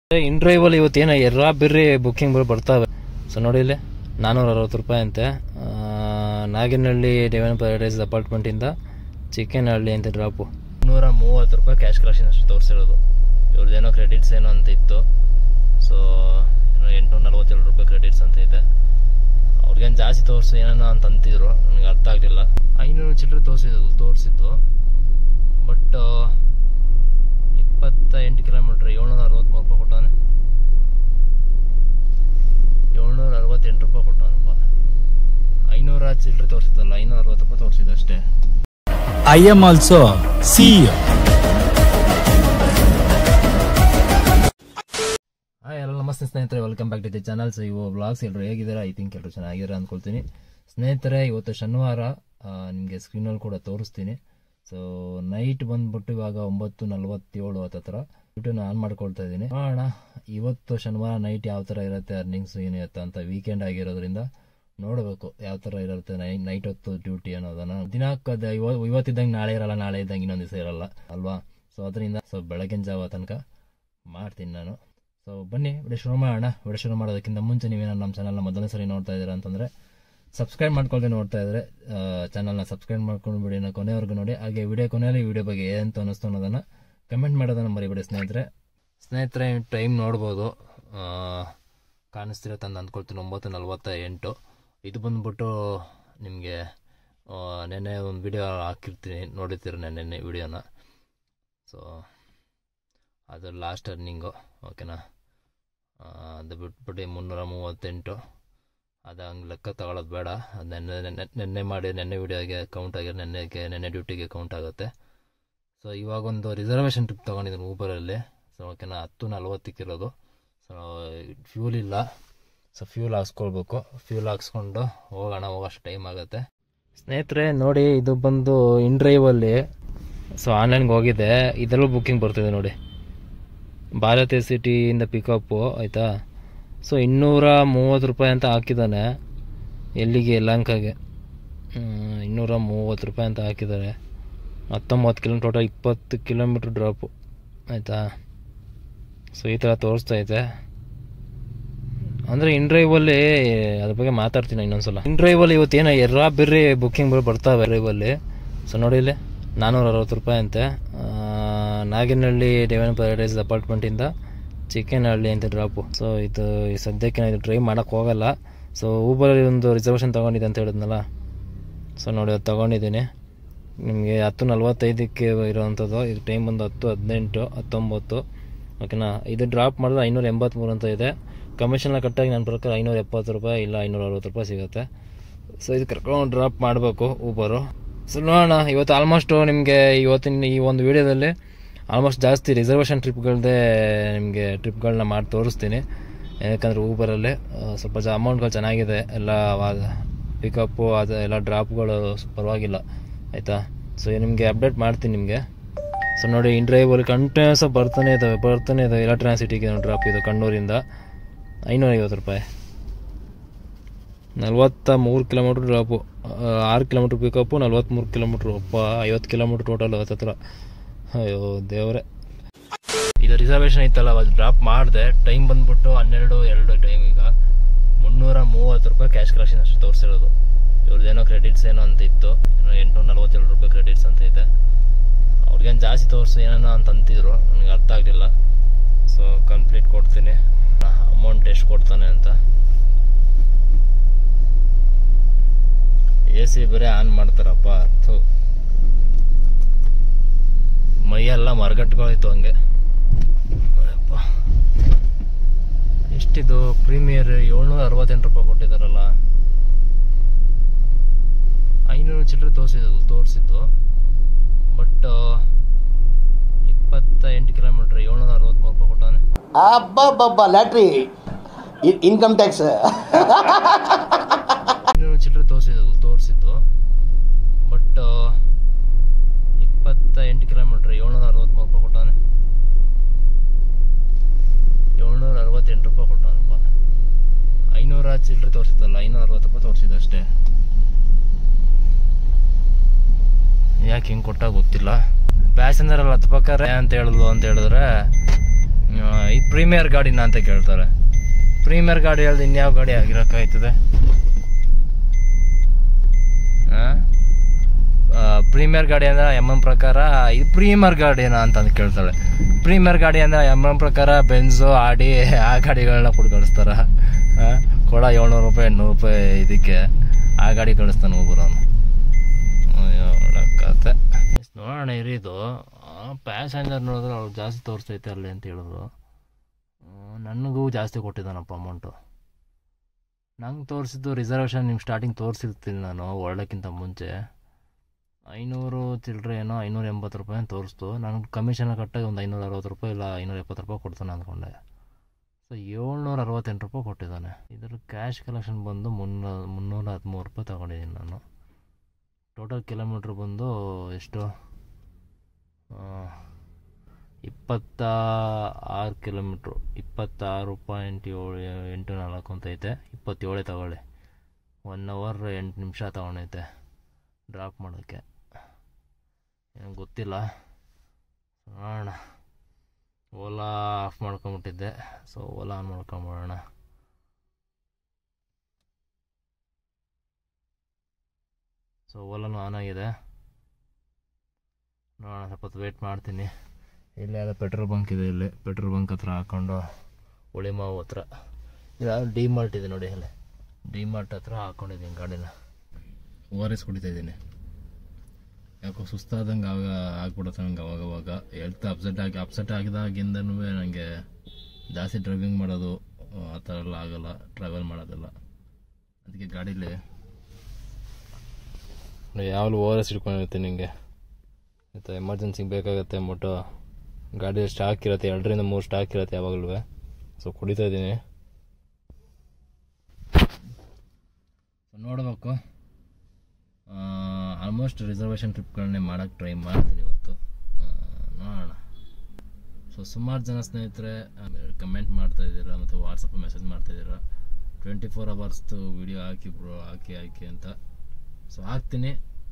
ಇನ್ ಡ್ರೈವಲ್ಲಿ ಇವತ್ತೇನೋ ಎರ್ರಾ ಬಿರ್ರಿ ಬುಕ್ಕಿಂಗ್ ಬರ್ತಾವೆ ಸೊ ನೋಡಿ ಇಲ್ಲಿ ನಾನ್ನೂರ ಅರವತ್ತು ರೂಪಾಯಿ ಅಂತೆ ಆ, ನಾಗಿನಹಳ್ಳಿ ಡೆವನ್ ಪ್ಯಾರಡೈಸ್ ಅಪಾರ್ಟ್ಮೆಂಟಿಂದ ಚಿಕ್ಕನಹಳ್ಳಿ ಅಂತ ಡ್ರಾಪು ನೂರ ಮೂವತ್ತು ರೂಪಾಯಿ ಕ್ಯಾಶ್ ಕಲೆಕ್ಷನ್ ಅಷ್ಟು ತೋರಿಸಿರೋದು ಇವ್ರದ್ದೇನೋ ಕ್ರೆಡಿಟ್ಸ್ ಏನೋ ಅಂತ ಇತ್ತು ಸೊ ಏನೋ ಎಂಟುನೂರ ನಲ್ವತ್ತೇಳು ರೂಪಾಯಿ ಕ್ರೆಡಿಟ್ಸ್ ಅಂತ ಇದೆ ಅವ್ರಿಗೇನು ಜಾಸ್ತಿ ತೋರಿಸು ಏನೇನೋ ಅಂತ ಅಂತಿದ್ರು ನನಗೆ ಅರ್ಥ ಆಗಲಿಲ್ಲ ಐನೂರು ಚಿಲ್ಲರೆ ತೋರಿಸಿದ್ದು ತೋರಿಸಿದ್ದು ಬಟ್ ಇಪ್ಪತ್ತ ಎಂಟು ಕಿಲೋಮೀಟ್ರ್ ಏಳ್ನೂರ ಅರವತ್ತ್ಮೂರು ರೂಪಾಯಿ ಕೊಟ್ಟಾನೆ ಏಳ್ನೂರ ಅರವತ್ತೆಂಟು ರೂಪಾಯಿ ಕೊಟ್ಟಾನಪ್ಪ ಐನೂರ ಚಿಲ್ಲರೆ ತೋರಿಸಿದ್ದಲ್ಲ ಐನೂರ ಅರವತ್ತು ರೂಪಾಯಿ ತೋರಿಸಿದ್ದು ಅಷ್ಟೇ I am also CEO. Hi ಎಲ್ಲ ನಮಸ್ತೆ ಸ್ನೇಹಿತರೆ welcome back to the channel so ಇವು ಬ್ಲಾಗ್ಸ್ ಎಲ್ಲರೂ ಹೇಗಿದ್ದಾರೆ ಐ ಥಿಂಕ್ ಎಲ್ಲರೂ ಚೆನ್ನಾಗಿದ್ದಾರೆ ಅಂದ್ಕೊಳ್ತೀನಿ ಸ್ನೇಹಿತರೆ ಇವತ್ತು ಶನಿವಾರ ನಿಮಗೆ ಸ್ಕ್ರೀನಲ್ಲಿ ಕೂಡ ತೋರಿಸ್ತೀನಿ ಸೊ ನೈಟ್ ಬಂದ್ಬಿಟ್ಟು ಇವಾಗ ಒಂಬತ್ತು ನಲ್ವತ್ತೇಳು ಹತ್ತತ್ರ ಯೂಟ್ಯೂಬ್ನ ಆನ್ ಮಾಡ್ಕೊಳ್ತಾ ಇದ್ದೀನಿ ನೋಡೋಣ ಇವತ್ತು ಶನಿವಾರ ನೈಟ್ ಯಾವ ಥರ ಇರುತ್ತೆ ಅರ್ನಿಂಗ್ಸ್ ಏನಿರುತ್ತೆ ಅಂತ ವೀಕೆಂಡ್ ಆಗಿರೋದ್ರಿಂದ ನೋಡಬೇಕು ಯಾವ ಥರ ಇರುತ್ತೆ ನೈಟ್ ನೈಟ್ ಹೊತ್ತು ಡ್ಯೂಟಿ ಅನ್ನೋದನ್ನ ದಿನಕ್ಕೆ ಅದು ಇವ- ಇವತ್ತಿದ್ದಂಗೆ ನಾಳೆ ಇರಲ್ಲ ನಾಳೆ ಇದ್ದಂಗೆ ಇನ್ನೊಂದು ದಿವಸ ಇರಲ್ಲ ಅಲ್ವಾ ಸೊ ಅದರಿಂದ ಸೊ ಬೆಳಗಿನ ಜಾವ ತನಕ ಮಾಡ್ತೀನಿ ನಾನು ಸೊ ಬನ್ನಿ ವಿಡಿಯೋ ಶುರು ಮಾಡೋಣ ವಿಡಿಯೋ ಶುರು ಮಾಡೋದಕ್ಕಿಂತ ಮುಂಚೆ ನೀವೇನಾದ್ರು ನಮ್ಮ ಚಾನಲ್ನ ಮೊದಲನೇ ಸರಿ ನೋಡ್ತಾ ಇದ್ದೀರಾ ಅಂತಂದರೆ ಸಬ್ಸ್ಕ್ರೈಬ್ ಮಾಡ್ಕೊಳ್ದೆ ನೋಡ್ತಾ ಇದ್ರೆ ಚಾನಲ್ನ ಸಬ್ಸ್ಕ್ರೈಬ್ ಮಾಡ್ಕೊಂಡು ವಿಡಿಯೋನ ಕೊನೆವರೆಗೂ ನೋಡಿ ಹಾಗೆ ವಿಡಿಯೋ ಕೊನೆಯಲ್ಲಿ ವಿಡಿಯೋ ಬಗ್ಗೆ ಏನಂತ ಅನ್ನಿಸ್ತು ಅನ್ನೋದನ್ನು ಕಮೆಂಟ್ ಮಾಡೋದನ್ನು ಮರಿಬೇಡಿ ಸ್ನೇಹಿತರೆ ಸ್ನೇಹಿತರೆ ಟೈಮ್ ನೋಡ್ಬೋದು ಆ, ಕಾಣಿಸ್ತಿರುತ್ತೆ ಅಂತ ಅಂದ್ಕೊಳ್ತೀನಿ ಒಂಬತ್ತು ನಲ್ವತ್ತ ಎಂಟು ಇದು ಬಂದ್ಬಿಟ್ಟು ನಿಮಗೆ ನೆನ್ನೆ ಒಂದು ವಿಡಿಯೋ ಹಾಕಿರ್ತೀನಿ ನೋಡಿರ್ತೀರ ನೆನ್ನೆ ವಿಡಿಯೋನ ಸೊ ಅದು ಲಾಸ್ಟ್ ಅರ್ನಿಂಗು ಓಕೆನಾ ಆ, ಅದು ಬಿಟ್ಬಿಟ್ಟು ಮುನ್ನೂರ ಮೂವತ್ತೆಂಟು ಅದು ಹಂಗೆ ಲೆಕ್ಕ ತಗೊಳ್ಳೋದು ಬೇಡ ಅದು ನೆನ್ನೆ ನೆನ್ನೆ ನೆನ್ನೆ ಮಾಡಿ ನೆನ್ನೆ ವಿಡಿಯೋಗೆ ಕೌಂಟ್ ಆಗಿರೋ ನೆನ್ನೆಗೆ ನೆನ್ನೆ ಡ್ಯೂಟಿಗೆ ಕೌಂಟ್ ಆಗುತ್ತೆ ಸೊ ಇವಾಗ ಒಂದು ರಿಸರ್ವೇಷನ್ ಟ್ರಿಪ್ ತೊಗೊಂಡಿದ್ದೀನಿ ಊಬರಲ್ಲಿ ಸೊ ಓಕೆನಾ ಹತ್ತು ನಲ್ವತ್ತಕ್ಕಿರೋದು ಸೊ ಫ್ಯೂಲ್ ಇಲ್ಲ ಸೊ ಫ್ಯೂಲ್ ಹಾಕ್ಸ್ಕೊಳ್ಬೇಕು ಫ್ಯೂಲ್ ಹಾಕ್ಸ್ಕೊಂಡು ಹೋಗೋಣ ಹೋಗೋಷ್ಟು ಟೈಮ್ ಆಗುತ್ತೆ ಸ್ನೇಹಿತರೆ ನೋಡಿ ಇದು ಬಂದು ಇನ್ ಡ್ರೈವಲ್ಲಿ ಸೊ ಆನ್ಲೈನ್ಗೆ ಹೋಗಿದೆ ಇದರಲ್ಲೂ ಬುಕ್ಕಿಂಗ್ ಬರ್ತಿದೆ ನೋಡಿ ಭಾರತೀಯ ಸಿಟಿಯಿಂದ ಪಿಕಪ್ಪು ಆಯಿತಾ ಸೊ ಇನ್ನೂರ ಮೂವತ್ತು ರೂಪಾಯಿ ಅಂತ ಹಾಕಿದ್ದಾನೆ ಎಲ್ಲಿಗೆ ಯಲಹಂಕಗೆ ಹ್ಮ್, ಇನ್ನೂರ ಮೂವತ್ತು ರೂಪಾಯಿ ಅಂತ ಹಾಕಿದ್ದಾರೆ ಹತ್ತೊಂಬತ್ತು ಕಿಲೋಮೀಟರ್ ಟೋಟಲ್ ಇಪ್ಪತ್ತು ಕಿಲೋಮೀಟ್ರ್ ಡ್ರಾಪು ಆಯಿತಾ ಸೊ ಈ ಥರ ತೋರಿಸ್ತಾ ಐತೆ ಅಂದರೆ ಇನ್ ಡ್ರೈವಲ್ಲಿ ಅದ್ರ ಬಗ್ಗೆ ಮಾತಾಡ್ತೀನಿ ಇನ್ನೊಂದ್ಸಲ ಇನ್ ಡ್ರೈವಲ್ಲಿ ಇವತ್ತೇನೋ ಎರ್ರಾ ಬಿರ್ರಿ ಬುಕ್ಕಿಂಗ್ ಬರ್ತಾವೆ ಡ್ರೈವಲ್ಲಿ ಸೊ ನೋಡಿ ಇಲ್ಲಿ ನಾನ್ನೂರ ಅರವತ್ತು ರೂಪಾಯಿ ಅಂತೆ ಆ, ನಾಗಿನಹಳ್ಳಿ ಡೆವನ್ ಪ್ಯಾರಡೈಸ್ ಅಪಾರ್ಟ್ಮೆಂಟಿಂದ ಚಿಕ್ಕನಹಳ್ಳಿ ಅಂತ ಡ್ರಾಪು ಸೊ ಇದು ಈ ಸದ್ಯಕ್ಕೆ ನಾನು ಇದು ಡ್ರೈವ್ ಮಾಡೋಕ್ಕೆ ಹೋಗಲ್ಲ ಸೊ ಊಬರಲ್ಲಿ ಒಂದು ರಿಸರ್ವೇಷನ್ ತೊಗೊಂಡಿದ್ದೆ ಅಂತ ಹೇಳಿದ್ನಲ್ಲ ಸೊ ನೋಡಿ ಅದು ತೊಗೊಂಡಿದ್ದೀನಿ ನಿಮಗೆ ಹತ್ತು ನಲ್ವತ್ತೈದಕ್ಕೆ ಇರೋವಂಥದ್ದು ಇದು ಟೈಮ್ ಬಂದು ಹತ್ತು ಹದಿನೆಂಟು ಹತ್ತೊಂಬತ್ತು ಓಕೆನಾ ಇದು ಡ್ರಾಪ್ ಮಾಡಿದ್ರೆ ಐನೂರ ಎಂಬತ್ತ್ಮೂರು ಅಂತ ಇದೆ ಕಮಿಷನ್ನ ಕಟ್ಟಾಗಿ ನನ್ನ ಪ್ರಕಾರ ಐನೂರ ಎಪ್ಪತ್ತು ರೂಪಾಯಿ ಇಲ್ಲ ಐನೂರ ಅರವತ್ತು ರೂಪಾಯಿ ಸಿಗುತ್ತೆ ಸೊ ಇದು ಕರ್ಕೊಂಡು ಡ್ರಾಪ್ ಮಾಡಬೇಕು ಊಬರು ಸೊ ನೋಡೋಣ ಇವತ್ತು ಆಲ್ಮೋಸ್ಟ್ ನಿಮಗೆ ಇವತ್ತಿನ ಈ ಒಂದು ವಿಡಿಯೋದಲ್ಲಿ ಆಲ್ಮೋಸ್ಟ್ ಜಾಸ್ತಿ ರಿಸರ್ವೇಷನ್ ಟ್ರಿಪ್ಗಳದ್ದೇ ನಿಮಗೆ ಟ್ರಿಪ್ಗಳನ್ನ ಮಾಡಿ ತೋರಿಸ್ತೀನಿ ಯಾಕಂದರೆ ಊಬರಲ್ಲಿ ಸ್ವಲ್ಪ ಜ ಅಮೌಂಟ್ಗಳು ಚೆನ್ನಾಗಿದೆ ಎಲ್ಲ ಪಿಕಪ್ಪು ಅದು ಎಲ್ಲ ಡ್ರಾಪ್ಗಳು ಪರವಾಗಿಲ್ಲ ಆಯಿತಾ ಸೊ ನಿಮಗೆ ಅಪ್ಡೇಟ್ ಮಾಡ್ತೀನಿ ನಿಮಗೆ ಸೊ ನೋಡಿ ಇನ್ ಡ್ರೈವಲ್ಲಿ ಕಂಟಿನ್ಯೂಸ್ ಬರ್ತಾನೆ ಇದ್ದಾವೆ ಬರ್ತಾನೆ ಇದ್ದಾವೆ ಎಲೆಕ್ಟ್ರಾನಿಕ್ ಸಿಟಿಗೆ ಡ್ರಾಪ್ ಇದು ಕಣ್ಣೂರಿಂದ ಐನೂರ ಐವತ್ತು ರೂಪಾಯಿ ನಲ್ವತ್ತ ಮೂರು ಕಿಲೋಮೀಟ್ರ್ ಡ್ರಾಪು ಆರು ಕಿಲೋಮೀಟ್ರ್ ಪಿಕಪ್ಪು ನಲ್ವತ್ತ್ಮೂರು ಕಿಲೋಮೀಟ್ರ್ ಒಪ್ಪ ಐವತ್ತು ಕಿಲೋಮೀಟ್ರ್ ಟೋಟಲ್ ಹತ್ತತ್ರ ಅಯ್ಯೋ ದೇವರೇ ಇದು ರಿಸರ್ವೇಷನ್ ಇತ್ತಲ್ಲ ಅದು ಡ್ರಾಪ್ ಮಾಡಿದೆ ಟೈಮ್ ಬಂದ್ಬಿಟ್ಟು ಹನ್ನೆರಡು ಎರಡು ಟೈಮ್ ಈಗ ಮುನ್ನೂರ ಮೂವತ್ತು ರೂಪಾಯಿ ಕ್ಯಾಶ್ ಕಲೆಕ್ಷನ್ ಅಷ್ಟು ತೋರಿಸಿರೋದು ಇವ್ರದ್ದೇನೋ ಕ್ರೆಡಿಟ್ಸ್ ಏನೋ ಅಂತ ಇತ್ತು ಏನೋ ಎಂಟುನೂರ ನಲ್ವತ್ತೇಳು ರೂಪಾಯಿ ಕ್ರೆಡಿಟ್ಸ್ ಅಂತ ಇದೆ ಅವ್ರಿಗೇನು ಜಾಸ್ತಿ ತೋರಿಸು ಏನೇನೋ ಅಂತ ಅಂತಿದ್ರು ನನಗೆ ಅರ್ಥ ಆಗಲಿಲ್ಲ ಸೊ ಕಂಪ್ಲೀಟ್ ಕೊಡ್ತೀನಿ ಅಮೌಂಟ್ ಎಷ್ಟು ಕೊಡ್ತಾನೆ ಅಂತ ಎ ಸಿ ಬೇರೆ ಆನ್ ಮಾಡ್ತಾರಪ್ಪ ಥು ಮೈಯೆಲ್ಲ ಮರಗಟ್ಕೊಳ್ಳೋಯ್ತು ಹಂಗೆ ಅಯ್ಯಪ್ಪ. ಎಷ್ಟಿದು ಪ್ರೀಮಿಯರ್ ಏಳ್ನೂರ ಅರವತ್ತೆಂಟು ರೂಪಾಯಿ ಕೊಟ್ಟಿದ್ದಾರಲ್ಲ ಐನೂರು ಚಿಲ್ಲರೆ ತೋರಿಸಿದ್ದು ತೋರಿಸಿದ್ದು ಬಟ್ ಇಪ್ಪತ್ತ ಎಂಟು ಕಿಲೋಮೀಟ್ರ್ ಏಳ್ನೂರ ಅರವತ್ತ್ಮೂರು ರೂಪಾಯಿ ಕೊಟ್ಟಾನೆ ಅಬ್ಬಬ್ಬಬ್ಬ ಲ್ಯಾಟ್ರಿ ಇನ್ಕಮ್ ಟ್ಯಾಕ್ಸ್ ಐನೂರು ಚಿಲ್ಲರೆ ತೋರಿಸಿದ್ದು ತೋರಿಸಿದ್ದು ಬಟ್ ಇಪ್ಪತ್ತ ಎಂಟು ಕಿಲೋಮೀಟ್ರ್ ಏಳ್ನೂರ ಅರವತ್ತ್ಮೂರು ರೂಪಾಯಿ ಕೊಟ್ಟಾನೆ ಏಳ್ನೂರ ಅರವತ್ತೆಂಟು ರೂಪಾಯಿ ಕೊಟ್ಟಾನಪ್ಪ ಐನೂರ ಚಿಲ್ಲರೆ ತೋರಿಸಿದ್ದಲ್ಲ ಐನೂರ ಅರವತ್ತು ರೂಪಾಯಿ ತೋರಿಸಿದ್ದು ಅಷ್ಟೇ ಯಾಕೆ ಹಿಂಗೆ ಕೊಟ್ಟಾಗ ಗೊತ್ತಿಲ್ಲ ಪ್ಯಾಸೆಂಜರ್ ಅಲ್ಲಿ ಹತ್ಬೇಕಾರೆ ಅಂತ ಹೇಳಿದ್ಲು ಅಂತ ಹೇಳಿದ್ರೆ ಈ ಪ್ರೀಮಿಯರ್ ಗಾಡಿನ ಅಂತ ಕೇಳ್ತಾರೆ ಪ್ರೀಮಿಯರ್ ಗಾಡಿ ಹೇಳ್ದು ಇನ್ಯಾವ ಗಾಡಿ ಆಗಿರೋಕ್ಕಾಯ್ತದೆ ಪ್ರೀಮಿಯರ್ ಗಾಡಿ ಅಂದ್ರೆ ಎಮ್ ಎಮ್ ಪ್ರಕಾರ ಇದು ಪ್ರೀಮಿಯರ್ ಗಾಡಿನ ಅಂತ ಕೇಳ್ತಾಳೆ ಪ್ರೀಮಿಯರ್ ಗಾಡಿ ಅಂದ್ರೆ ಎಮ್ ಎಮ್ ಪ್ರಕಾರ ಬೆನ್ಸು ಆಡಿ ಆ ಗಾಡಿಗಳನ್ನ ಕೊಟ್ಟು ಕಳಿಸ್ತಾರ ಆ, ಕೊಡ ಏಳ್ನೂರು ರೂಪಾಯಿ ಎಂಟ್ನೂರು ರೂಪಾಯಿ ಇದಕ್ಕೆ ಆ ಗಾಡಿ ಕಳಿಸ್ತಾನೆ ಒಬ್ಬರವನು ಅಯ್ಯೋ ಕತೆ ನೋಡೋಣ ಇರಿದು ಪ್ಯಾಸೆಂಜರ್ ನೋಡಿದ್ರೆ ಅವ್ರು ಜಾಸ್ತಿ ತೋರಿಸ್ತೈತೆ ಅಲ್ಲಿ ಅಂತ ಹೇಳಿದ್ರು ಆ, ನನಗೂ ಜಾಸ್ತಿ ಕೊಟ್ಟಿದ್ದಾನಪ್ಪ ಅಮೌಂಟು ನಂಗೆ ತೋರಿಸಿದ್ದು ರಿಸರ್ವೇಷನ್ ನಿಮ್ಗೆ ಸ್ಟಾರ್ಟಿಂಗ್ ತೋರಿಸಿರ್ತೀನಿ ನಾನು ಹೊರಡೋಕ್ಕಿಂತ ಮುಂಚೆ ಐನೂರು ಚಿಲ್ಲರೆ ಏನೋ ಐನೂರ ಎಂಬತ್ತು ರೂಪಾಯಿ ಅಂತ ತೋರಿಸ್ತು ನನಗೆ ಕಮಿಷನ್ ಕಟ್ಟಾಗಿ ಒಂದು ಐನೂರ ಅರವತ್ತು ರೂಪಾಯಿ ಇಲ್ಲ ಐನೂರ ಎಪ್ಪತ್ತು ರೂಪಾಯಿ ಕೊಡ್ತಾನೆ ಅಂದ್ಕೊಂಡೆ ಸೊ ಏಳ್ನೂರ ಅರವತ್ತೆಂಟು ರೂಪಾಯಿ ಕೊಟ್ಟಿದ್ದಾನೆ ಇದ್ರ ಕ್ಯಾಶ್ ಕಲೆಕ್ಷನ್ ಬಂದು ಮುನ್ನೂರ ಮುನ್ನೂರ ಹದಿಮೂರು ರೂಪಾಯಿ ತಗೊಂಡಿದ್ದೀನಿ ನಾನು ಟೋಟಲ್ ಕಿಲೋಮೀಟ್ರ್ ಬಂದು ಎಷ್ಟು ಆ, ಇಪ್ಪತ್ತ ಆರು ಕಿಲೋಮೀಟ್ರು ಇಪ್ಪತ್ತಾರು ಪಾಯಿಂಟ್ ಏಳು ಎಂಟು ನಾಲ್ಕು ಅಂತ ಐತೆ ಇಪ್ಪತ್ತೇಳೇ ತಗೊಳ್ಳಿ ಒನ್ ಅವರ್ ಎಂಟು ನಿಮಿಷ ತಗೊಂಡೈತೆ ಡ್ರಾಪ್ ಮಾಡೋಕ್ಕೆ ಏನು ಗೊತ್ತಿಲ್ಲ ನೋಡೋಣ ಓಲಾ ಆಫ್ ಮಾಡ್ಕೊಂಬಿಟ್ಟಿದ್ದೆ ಸೊ ಓಲಾ ಆನ್ ಮಾಡ್ಕೊಂಬಿಡೋಣ ಸೊ ಓಲಾನು ಆನ್ ಆಗಿದೆ ನೋಡೋಣ ಸ್ವಲ್ಪ ಹೊತ್ತು ವೇಟ್ ಮಾಡ್ತೀನಿ ಇಲ್ಲೇ ಯಾವುದೋ ಪೆಟ್ರೋಲ್ ಬಂಕ್ ಇದೆ ಇಲ್ಲಿ ಪೆಟ್ರೋಲ್ ಬಂಕ್ ಹತ್ರ ಹಾಕ್ಕೊಂಡು ಉಳಿಮಾವು ಹತ್ರ ಇದು ಡಿ ಮಾರ್ಟ್ ಇದೆ ನೋಡಿ ಅಲ್ಲಿ ಡಿ ಮಾರ್ಟ್ ಹತ್ರ ಹಾಕ್ಕೊಂಡಿದ್ದೀನಿ ಗಾಡಿನ ಓ ಆರ್ ಎಸ್ ಕುಡಿತಾ ಇದ್ದೀನಿ ಯಾಕೋ ಸುಸ್ತಾದಂಗೆ ಆಗ ಆಗ್ಬಿಡುತ್ತೆ ನಂಗೆ ಅವಾಗ ಅವಾಗ ಹೆಲ್ತ್ ಅಪ್ಸೆಟ್ ಆಗಿ ಅಪ್ಸೆಟ್ ಆಗಿದಾಗಿಂದನೂ ನನಗೆ ಜಾಸ್ತಿ ಡ್ರೈವಿಂಗ್ ಮಾಡೋದು ಆ ಥರ ಎಲ್ಲ ಆಗಲ್ಲ ಟ್ರಾವೆಲ್ ಮಾಡೋದೆಲ್ಲ ಅದಕ್ಕೆ ಗಾಡೀಲಿ ಯಾವಾಗಲೂ ಓ ಆರ್ ಎಸ್ ಇಟ್ಕೊಂಡಿರ್ತೀನಿ ನಿಮಗೆ ಮತ್ತು ಎಮರ್ಜೆನ್ಸಿಗೆ ಬೇಕಾಗುತ್ತೆ ಅಂದ್ಬಿಟ್ಟು ಗಾಡಿ ಸ್ಟಾಕ್ ಇರುತ್ತೆ ಎರಡರಿಂದ ಮೂರು ಸ್ಟಾಕ್ ಇರುತ್ತೆ ಯಾವಾಗಲೂ ಸೊ ಕುಡಿತಾ ಇದ್ದೀನಿ ನೋಡಬೇಕು ಆಲ್ಮೋಸ್ಟ್ ರಿಸರ್ವೇಷನ್ ಟ್ರಿಪ್ಗಳನ್ನೇ ಮಾಡೋಕ್ಕೆ ಟ್ರೈ ಮಾಡ್ತೀನಿ ಇವತ್ತು ಆ, ನೋಡೋಣ ಸೊ ಸುಮಾರು ಜನ ಸ್ನೇಹಿತರೆ ಕಮೆಂಟ್ ಮಾಡ್ತಾ ಇದ್ದೀರಾ ಮತ್ತು ವಾಟ್ಸಪ್ ಮೆಸೇಜ್ ಮಾಡ್ತಾ ಇದ್ದೀರಾ ಟ್ವೆಂಟಿ ಫೋರ್ ಅವರ್ಸ್ದು ವಿಡಿಯೋ ಹಾಕಿ ಬ್ರೋ ಹಾಕಿ ಹಾಕಿ ಅಂತ ಸೊ ಹಾಕ್ತೀನಿ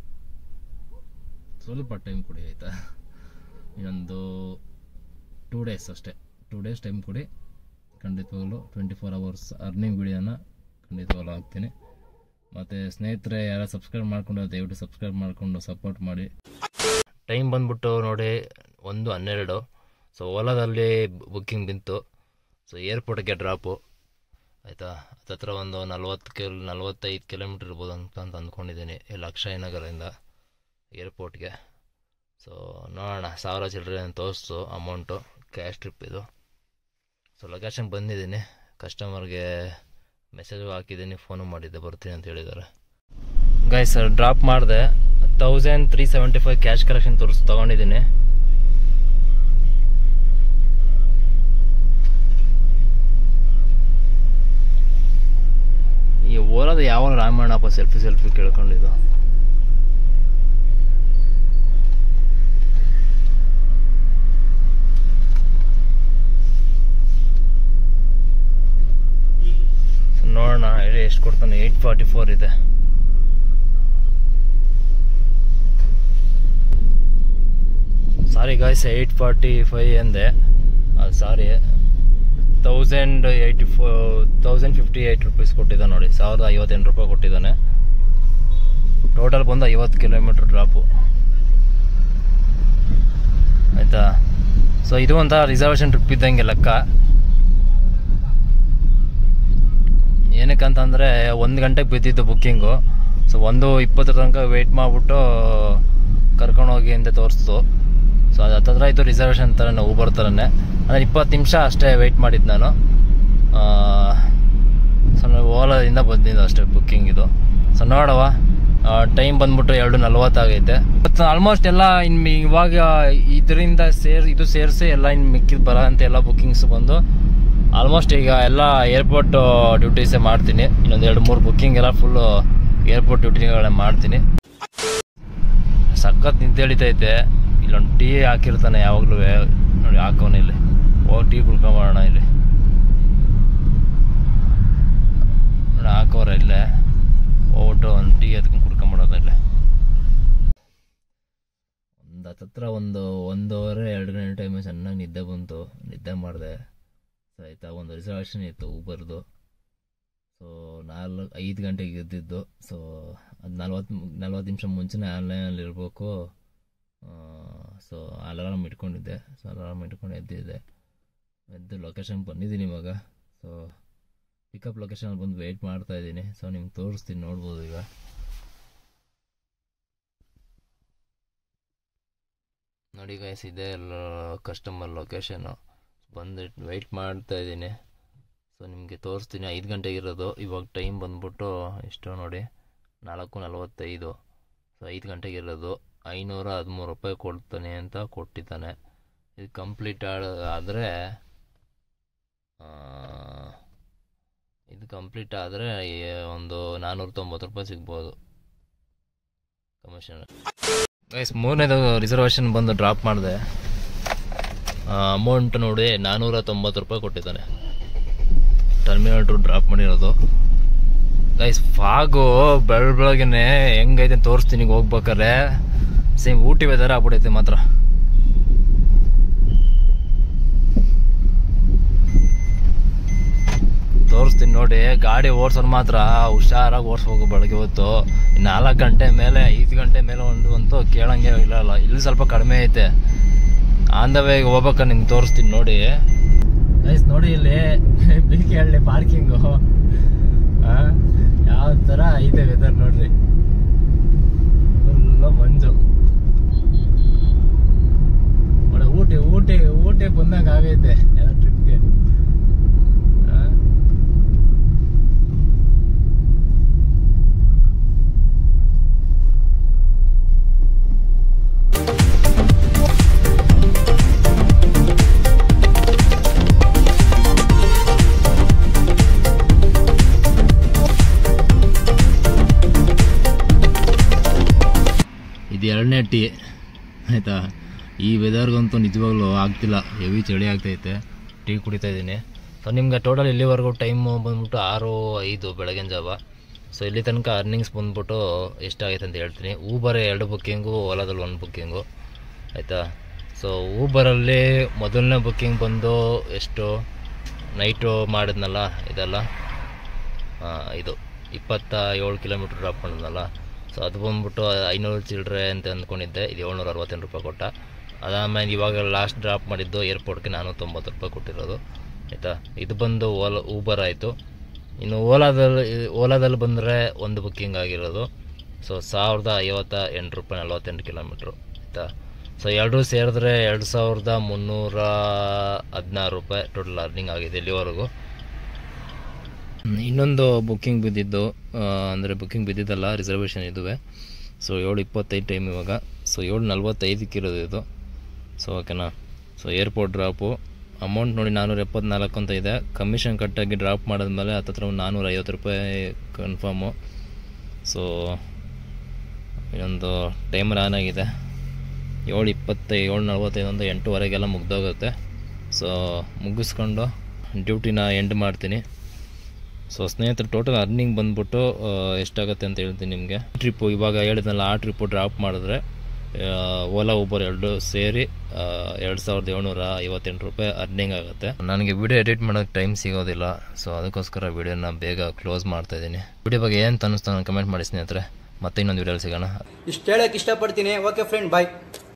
ಸ್ವಲ್ಪ ಟೈಮ್ ಕೊಡಿ ಆಯಿತಾ ಇನ್ನೊಂದು ಟೂ ಡೇಸ್ ಅಷ್ಟೇ ಟೂ ಡೇಸ್ ಟೈಮ್ ಕೊಡಿ ಖಂಡಿತವಾಗ್ಲೂ ಟ್ವೆಂಟಿ ಫೋರ್ ಅವರ್ಸ್ ಅರ್ನಿಂಗ್ ವಿಡಿಯೋನ ಖಂಡಿತವಾಗ್ಲೂ ಹಾಕ್ತೀನಿ ಮತ್ತು ಸ್ನೇಹಿತರೆ ಯಾರು ಸಬ್ಸ್ಕ್ರೈಬ್ ಮಾಡ್ಕೊಂಡು ದಯವಿಟ್ಟು ಸಬ್ಸ್ಕ್ರೈಬ್ ಮಾಡಿಕೊಂಡು ಸಪೋರ್ಟ್ ಮಾಡಿ ಟೈಮ್ ಬಂದ್ಬಿಟ್ಟು ನೋಡಿ ಒಂದು ಹನ್ನೆರಡು ಸೊ ಓಲಾದಲ್ಲಿ ಬುಕ್ಕಿಂಗ್ ಬಿಂತು ಸೊ ಏರ್ಪೋರ್ಟ್ಗೆ ಡ್ರಾಪು ಆಯಿತಾ ಹತ್ತತ್ರ ಒಂದು ನಲ್ವತ್ತು ಕಿಲ್ ನಲ್ವತ್ತೈದು ಕಿಲೋಮೀಟ್ರ್ ಇರ್ಬೋದು ಅಂತ ಅಂತ ಅಂದ್ಕೊಂಡಿದ್ದೀನಿ ಇಲ್ಲಿ ಅಕ್ಷಯ ನಗರದಿಂದ ಏರ್ಪೋರ್ಟ್ಗೆ ಸೊ ನೋಡೋಣ ಸಾವಿರ ಚಿಲ್ಲರೆ ಅಂತ ತೋರಿಸ್ತು ಅಮೌಂಟು ಕ್ಯಾಶ್ ಟ್ರಿಪ್ ಇದು ಸೊ ಲೊಕೇಶನ್ ಬಂದಿದ್ದೀನಿ ಕಸ್ಟಮರ್ಗೆ ಮೆಸೇಜು ಹಾಕಿದ್ದೀನಿ ಫೋನು ಮಾಡಿದ್ದೆ ಬರ್ತೀನಿ ಅಂತ ಹೇಳಿದ್ದಾರೆ ಗೈ ಸರ್ ಡ್ರಾಪ್ ಮಾಡಿದೆ thousand three seventy five cash collection ತೋರಿಸ್ ತೊಗೊಂಡಿದ್ದೀನಿ ಈ ಓಲದ ಯಾವ ರಾಮಾಯಣಪ್ಪ ಸೆಲ್ಫಿ ಸೆಲ್ಫಿ ಕೇಳ್ಕೊಂಡಿದ್ದು ನೋಡೋಣ ಹೇಳಿ ಎಷ್ಟು ಕೊಡ್ತಾನೆ ಏಯ್ಟ್ ಫಾರ್ಟಿ ಫೋರ್ ಇದೆ sorry guys eight forty five ಎಂದೆ ಅದು sorry thousand eighty four thousand fifty eight rupees ಕೊಟ್ಟಿದ್ದಾನೆ ನೋಡಿ ಸಾವಿರದ ಐವತ್ತೆಂಟು ರೂಪಾಯಿ ಕೊಟ್ಟಿದ್ದಾನೆ ಟೋಟಲ್ ಬಂದು ಐವತ್ತು ಕಿಲೋಮೀಟ್ರ್ ಡ್ರಾಪು ಆಯಿತಾ ಸೊ ಇದು ಒಂಥರ ರಿಸರ್ವೇಷನ್ ಟ್ರಿಪ್ ಇದ್ದಂಗೆ ಲೆಕ್ಕ ಏನಕ್ಕಂತಂದರೆ ಒಂದು ಗಂಟೆಗೆ ಬಿದ್ದಿದ್ದು ಬುಕ್ಕಿಂಗು ಸೊ ಒಂದು ಇಪ್ಪತ್ತರ ತನಕ ವೆಯ್ಟ್ ಮಾಡಿಬಿಟ್ಟು ಕರ್ಕೊಂಡೋಗಿ ಅಂತ ತೋರಿಸ್ತು ಸೊ ಅದು ಹತ್ತತ್ರ ಆಯಿತು ರಿಸರ್ವೇಷನ್ ಥರನೇ ಊಬರ್ ಥರನೇ ಅಂದರೆ ಇಪ್ಪತ್ತು ನಿಮಿಷ ಅಷ್ಟೇ ವೆಯ್ಟ್ ಮಾಡಿದ್ದು ನಾನು ಸೊ ನಾವು ಓಲಾದಿಂದ ಬಂದಿದ್ದು ಅಷ್ಟೇ ಬುಕ್ಕಿಂಗ್ ಇದು ಸೊ ನೋಡವ ಟೈಮ್ ಬಂದ್ಬಿಟ್ಟು ಎರಡು ನಲ್ವತ್ತಾಗೈತೆ ಮತ್ತು ಆಲ್ಮೋಸ್ಟ್ ಎಲ್ಲ ಇನ್ನು ಇವಾಗ ಇದರಿಂದ ಸೇರ್ ಇದು ಸೇರಿಸಿ ಎಲ್ಲ ಇನ್ನು ಮಿಕ್ಕಿದ ಬರೋ ಅಂತ ಎಲ್ಲ ಬುಕ್ಕಿಂಗ್ಸ್ ಬಂದು ಆಲ್ಮೋಸ್ಟ್ ಈಗ ಎಲ್ಲ ಏರ್ಪೋರ್ಟ್ ಡ್ಯೂಟೀಸೇ ಮಾಡ್ತೀನಿ ಇನ್ನೊಂದು ಎರಡು ಮೂರು ಬುಕ್ಕಿಂಗ್ ಎಲ್ಲ ಫುಲ್ಲು ಏರ್ಪೋರ್ಟ್ ಡ್ಯೂಟಿಗಳನ್ನ ಮಾಡ್ತೀನಿ ಸಖತ್ ನಿದ್ದೆ ಹಿಡಿತೈತೆ ಇಲ್ಲೊಂದು ಟೀ ಹಾಕಿರ್ತಾನೆ ಯಾವಾಗಲೂ ನೋಡಿ ಹಾಕೋನೆ ಇಲ್ಲಿ ಹೋಗಿ ಟೀ ಕುಡ್ಕೊಂಬರೋಣ ಇಲ್ಲಿ ನೋಡಿ ಹಾಕೋರ ಇಲ್ಲೇ ಹೋಗ್ಬಿಟ್ಟು ಒಂದು ಟೀ ಎತ್ಕೊಂಡು ಕುಡ್ಕೊಂಬಿಡೋದು ಇಲ್ಲೇ ಒಂದು ಹತ್ತತ್ರ ಒಂದು ಒಂದೂವರೆ ಎರಡು ಗಂಟೆ ಟೈಮ್ ಚೆನ್ನಾಗಿ ನಿದ್ದೆ ಬಂತು ನಿದ್ದೆ ಮಾಡಿದೆ ಸೊ ಆಯಿತಾ ಒಂದು ರಿಸರ್ವೇಷನ್ ಇತ್ತು ಊಬರ್ದು ಸೊ ನಾಲ್ಕು ಐದು ಗಂಟೆಗೆ ಎದ್ದಿದ್ದು ಸೊ ಅದು ನಲ್ವತ್ತು ನಲ್ವತ್ತು ನಿಮಿಷ ಮುಂಚೆನೇ ಆನ್ಲೈನಲ್ಲಿ ಇರಬೇಕು ಸೊ ಅಲಾರಾಮ್ ಇಟ್ಕೊಂಡಿದ್ದೆ ಸೊ ಅಲಾರಾಮ್ ಇಟ್ಕೊಂಡು ಎದ್ದಿದ್ದೆ ಎದ್ದು ಲೊಕೇಶನ್ ಬಂದಿದ್ದೀನಿ ಇವಾಗ ಸೊ ಪಿಕಪ್ ಲೊಕೇಶನ್ ಬಂದು ವೆಯ್ಟ್ ಮಾಡ್ತಾ ಇದ್ದೀನಿ ಸೊ ನಿಮ್ಗೆ ತೋರಿಸ್ತೀನಿ ನೋಡ್ಬೋದು ಈಗ ನೋಡಿ ಗೈಸ್ ಇದೆ ಕಸ್ಟಮರ್ ಲೊಕೇಶನ್ನು ಬಂದು ವೆಯ್ಟ್ ಮಾಡ್ತಾ ಇದ್ದೀನಿ ಸೊ ನಿಮಗೆ ತೋರಿಸ್ತೀನಿ ಐದು ಗಂಟೆಗೆ ಇರೋದು ಇವಾಗ ಟೈಮ್ ಬಂದ್ಬಿಟ್ಟು ಎಷ್ಟು ನೋಡಿ ನಾಲ್ಕು ನಲವತ್ತೈದು ಸೊ ಐದು ಗಂಟೆಗೆ ಇರೋದು ಐನೂರ ಹದಿಮೂರು ರೂಪಾಯಿ ಕೊಡ್ತಾನೆ ಅಂತ ಕೊಟ್ಟಿದ್ದಾನೆ ಇದು ಕಂಪ್ಲೀಟ್ ಆದರೆ ಇದು ಕಂಪ್ಲೀಟ್ ಆದರೆ ಒಂದು ನಾನ್ನೂರ ತೊಂಬತ್ತು ರೂಪಾಯಿ ಸಿಗ್ಬೋದು ಕಮಿಷನ್ ಗೈಸ್ ಮೂರನೇದು ರಿಸರ್ವೇಷನ್ ಬಂದು ಡ್ರಾಪ್ ಮಾಡಿದೆ ಅಮೌಂಟ್ ನೋಡಿ ನಾನ್ನೂರ ತೊಂಬತ್ತು ರೂಪಾಯಿ ಕೊಟ್ಟಿದ್ದಾನೆ ಟರ್ಮಿನಲ್ ಟು ಡ್ರಾಪ್ ಮಾಡಿರೋದು ಗೈಸ್ ಫಾಗು ಬೆಳ ಬೆಳಗ್ಗೆನೆ ಹೆಂಗೈತೆ ಅಂತ ತೋರಿಸ್ತೀನಿ ಈಗ ಹೋಗ್ಬೇಕಾರೆ ಸೇಮ್ ಊಟಿ ವೆದರ್ ಆಗ್ಬಿಡೈತೆ ಮಾತ್ರ ತೋರಿಸ್ತೀನಿ ನೋಡಿ ಗಾಡಿ ಓಡಿಸೋರು ಮಾತ್ರ ಹುಷಾರಾಗಿ ಓಡಿಸ್ಬೇಕು ಬೆಳಗ್ಗೆ ಹೊತ್ತು ನಾಲ್ಕು ಗಂಟೆ ಮೇಲೆ ಐದು ಗಂಟೆ ಮೇಲೆ ಒಂದು ಅಂತೂ ಕೇಳಂಗೆ ಇಲ್ಲ ಇಲ್ಲಿ ಸ್ವಲ್ಪ ಕಡಿಮೆ ಐತೆ ಆನ್ ದ ವೇ ಹೋಗ್ಬೇಕಾರೆ ನಿಮ್ಗೆ ತೋರಿಸ್ತೀನಿ ನೋಡಿ ಗೈಸ್ ನೋಡಿ ಇಲ್ಲಿ ಬಿಲ್ಕಿ ಹಳ್ಳಿ ಪಾರ್ಕಿಂಗು ಯಾವ ಥರ ಐತೆ ವೆದರ್ ನೋಡ್ರಿ ಫುಲ್ಲು ಮಂಜು ನೋಡಿ ಊಟಿ ಊಟಿ ಊಟಿ ಬಂದಂಗೆ ಆಗೈತೆ ಯಾವ ಟ್ರಿಪ್ಗೆ ಇದು ಎರಡನೇ ಟೀ ಆಯಿತಾ ಈ ವೆದರ್ಗಂತೂ ನಿಜವಾಗ್ಲೂ ಆಗ್ತಿಲ್ಲ ಹೆವಿ ಚಳಿ ಆಗ್ತೈತೆ ಟೀ ಕುಡಿತಾ ಇದ್ದೀನಿ ಸೊ ನಿಮ್ಗೆ ಟೋಟಲ್ ಇಲ್ಲಿವರೆಗೂ ಟೈಮು ಬಂದ್ಬಿಟ್ಟು ಆರು ಐದು ಬೆಳಗಿನ ಜಾವ ಸೊ ಇಲ್ಲಿ ತನಕ ಅರ್ನಿಂಗ್ಸ್ ಬಂದ್ಬಿಟ್ಟು ಎಷ್ಟಾಗೈತೆ ಅಂತ ಹೇಳ್ತೀನಿ ಊಬರ್ ಎರಡು ಬುಕ್ಕಿಂಗು ಓಲಾದಲ್ಲಿ ಒಂದು ಬುಕ್ಕಿಂಗು ಆಯಿತಾ ಸೊ ಊಬರಲ್ಲಿ ಮೊದಲನೇ ಬುಕ್ಕಿಂಗ್ ಬಂದು ಎಷ್ಟು ನೈಟು ಮಾಡಿದ್ನಲ್ಲ ಇದೆಲ್ಲ ಆ, ಇದು ಇಪ್ಪತ್ತ ಏಳು ಕಿಲೋಮೀಟ್ರ್ ಡ್ರಾಪ್ ಮಾಡಿದ್ನಲ್ಲ ಸೊ ಅದು ಬಂದ್ಬಿಟ್ಟು ಐನೂರು ಚಿಲ್ಲರೆ ಅಂತ ಅಂದ್ಕೊಂಡಿದ್ದೆ ಇದು ಏಳ್ನೂರ ಅರವತ್ತೆಂಟು ರೂಪಾಯಿ ಕೊಟ್ಟ ಅದಾದ್ಮೇಲೆ ಇವಾಗ ಲಾಸ್ಟ್ ಡ್ರಾಪ್ ಮಾಡಿದ್ದು ಏರ್ಪೋರ್ಟ್ಗೆ ನಾನ್ನೂರ ತೊಂಬತ್ತು ರೂಪಾಯಿ ಕೊಟ್ಟಿರೋದು ಆಯಿತಾ ಇದು ಬಂದು ಓಲಾ ಊಬರ್ ಆಯಿತು ಇನ್ನು ಓಲಾದಲ್ಲಿ ಓಲಾದಲ್ಲಿ ಬಂದರೆ ಒಂದು ಬುಕ್ಕಿಂಗ್ ಆಗಿರೋದು ಸೊ ಸಾವಿರದ ಐವತ್ತ ಎಂಟು ರೂಪಾಯಿ ನಲ್ವತ್ತೆಂಟು ಕಿಲೋಮೀಟ್ರು ಆಯಿತಾ ಸೊ ಎರಡೂ ಸೇರಿದ್ರೆ ಎರಡು ಸಾವಿರದ ಮುನ್ನೂರ ಹದಿನಾರು ರೂಪಾಯಿ ಟೋಟಲ್ ಅರ್ನಿಂಗ್ ಆಗಿದೆ ಇಲ್ಲಿವರೆಗೂ ಹ್ಮ್, ಇನ್ನೊಂದು ಬುಕ್ಕಿಂಗ್ ಬಿದ್ದಿದ್ದು ಅಂದರೆ ಬುಕ್ಕಿಂಗ್ ಬಿದ್ದಿದ್ದಲ್ಲ ರಿಸರ್ವೇಷನ್ ಇದುವೆ ಸೊ ಏಳು ಇಪ್ಪತ್ತೈದು ಟೈಮ್ ಇವಾಗ ಸೊ ಏಳು ನಲ್ವತ್ತೈದಕ್ಕೆ ಇರೋದು ಇದು ಸೊ ಓಕೆನಾ ಸೊ ಏರ್ಪೋರ್ಟ್ ಡ್ರಾಪು ಅಮೌಂಟ್ ನೋಡಿ ನಾನ್ನೂರ ಎಪ್ಪತ್ನಾಲ್ಕು ಅಂತ ಇದೆ ಕಮಿಷನ್ ಕಟ್ಟಾಗಿ ಡ್ರಾಪ್ ಮಾಡಿದ್ಮೇಲೆ ಹತ್ತತ್ರ ಒಂದು ನಾನ್ನೂರ ಐವತ್ತು ರೂಪಾಯಿ ಕನ್ಫರ್ಮು ಸೊ ಇನ್ನೊಂದು ಟೈಮರ್ ಆನ್ ಆಗಿದೆ ಏಳು ಇಪ್ಪತ್ತೈ ಏಳು ನಲ್ವತ್ತೈದು ಒಂದು ಎಂಟೂವರೆಗೆಲ್ಲ ಮುಗ್ದೋಗುತ್ತೆ ಸೊ ಮುಗಿಸ್ಕೊಂಡು ಡ್ಯೂಟಿನ ಎಂಡ್ ಮಾಡ್ತೀನಿ ಸೊ ಸ್ನೇಹಿತರೆ ಟೋಟಲ್ ಅರ್ನಿಂಗ್ ಬಂದ್ಬಿಟ್ಟು ಆ, ಎಷ್ಟಾಗುತ್ತೆ ಅಂತ ಹೇಳ್ತೀನಿ ನಿಮಗೆ ಟ್ರಿಪ್ಪು ಇವಾಗ ಹೇಳಿದ್ನಲ್ಲ ಆ ಟ್ರಿಪ್ಪು ಡ್ರಾಪ್ ಮಾಡಿದ್ರೆ ಆ, ಓಲಾ ಊಬರ್ ಎರಡು ಸೇರಿ ಎರಡು ಸಾವಿರದ ಏಳ್ನೂರ ಐವತ್ತೆಂಟು ರೂಪಾಯಿ ಅರ್ನಿಂಗ್ ಆಗುತ್ತೆ ನನಗೆ ವಿಡಿಯೋ ಎಡಿಟ್ ಮಾಡೋಕ್ಕೆ ಟೈಮ್ ಸಿಗೋದಿಲ್ಲ ಸೊ ಅದಕ್ಕೋಸ್ಕರ ವಿಡಿಯೋನ ಬೇಗ ಕ್ಲೋಸ್ ಮಾಡ್ತಾ ಇದ್ದೀನಿ ವಿಡಿಯೋ ಬಗ್ಗೆ ಏನು ಅನ್ನಿಸ್ತಾ ಕಮೆಂಟ್ ಮಾಡಿ ಸ್ನೇಹಿತರೆ ಮತ್ತೆ ಇನ್ನೊಂದು ವಿಡಿಯೋಲಿ ಸಿಗೋಣ ಇಷ್ಟು ಹೇಳಕ್ಕೆ ಇಷ್ಟಪಡ್ತೀನಿ ಓಕೆ ಫ್ರೆಂಡ್ ಬಾಯ್